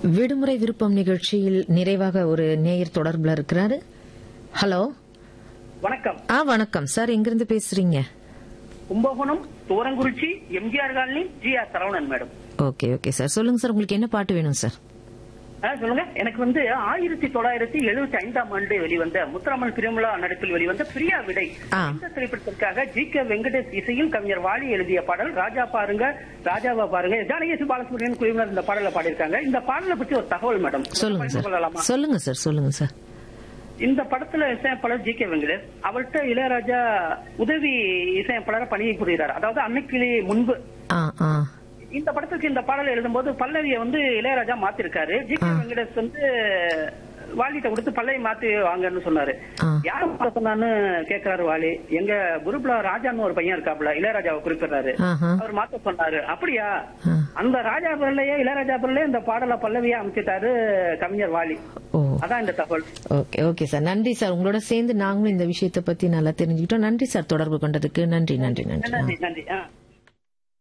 விடுமுறை விருப்பம் நிகழ்ச்சியில் நிறைவாக ஒரு நேயர் தொடர்புல இருக்கிறாரு ஹலோ வணக்கம் ஆ வணக்கம் சார் எங்கிருந்து பேசுறீங்க Kumbakonam Thurangurichi MGR colony G R Saravanan madam okay okay sir சொல்லுங்க சார் உங்களுக்கு என்ன பாட்டு வேணும் சார் ஆ, சொல்லுங்க எனக்கு வந்து ஆயிரத்தி தொள்ளாயிரத்தி எழுபத்தி ஐந்தாம் ஆண்டு வெளிவந்த முத்துராமன் பிரிமலா நடிப்பில் வெளிவந்த பிரியா விடை ஆ. இந்த திரைப்படத்திற்காக ஜி கே வெங்கடேஷ் இசையில் கவிஞர் வாலி எழுதிய பாடல் ராஜா பாருங்க ராஜாவா பாருங்க ஜானகேசி பாலசுப்ரமணியன் குழுவினர் இந்த பாடலை பாடியிருக்காங்க இந்த பாடலை பற்றி ஒரு தகவல் மேடம் சொல்லுங்க பகிர்ந்து சார் கொள்ளலாமா? சொல்லுங்க சார் சொல்லுங்க சார் இந்த படத்துல இசையமைப்பாளர் ஜி கே வெங்கடேஷ் அவர்கிட்ட இளையராஜா உதவி இசையமைப்பாளர் பணியை புரிகிறார் அதாவது அன்னைக்கு முன்பு ஆ ஆ இந்த படத்துக்கு இந்த பாடல் எழுதும்போது பல்லவியை வந்து இளையராஜா மாத்திருக்காரு ஜி கே வெங்கடேஷ் வந்து வாலிட்ட கொடுத்து பல்லவி மாத்தி வாங்கன்னு சொன்னாரு ஆ. யாரு பாட சொன்னான்னு கேக்குறாரு வாலி எங்க குரூப்ல ராஜான்னு ஒரு பையன் இருக்காப்ல இளையராஜாவை குறிப்பிடுறாரு ஆஹா. அவர் மாத்த சொன்னாரு அப்படியா ஆ. அந்த ராஜா பிறலையே இளையராஜா பிறலையே இந்த பாடல பல்லவியா அமைச்சிட்டாரு கவிஞர் வாலி ஓ அதான் இந்த தகவல் ஓகே ஓகே சார் நன்றி சார் உங்களோட சேர்ந்து நாங்களும் இந்த விஷயத்தை பத்தி நல்லா தெரிஞ்சுக்கிட்டோம் நன்றி சார் தொடர்பு கொண்டதுக்கு நன்றி நன்றி நன்றி ஆ. நன்றி நன்றி ஆ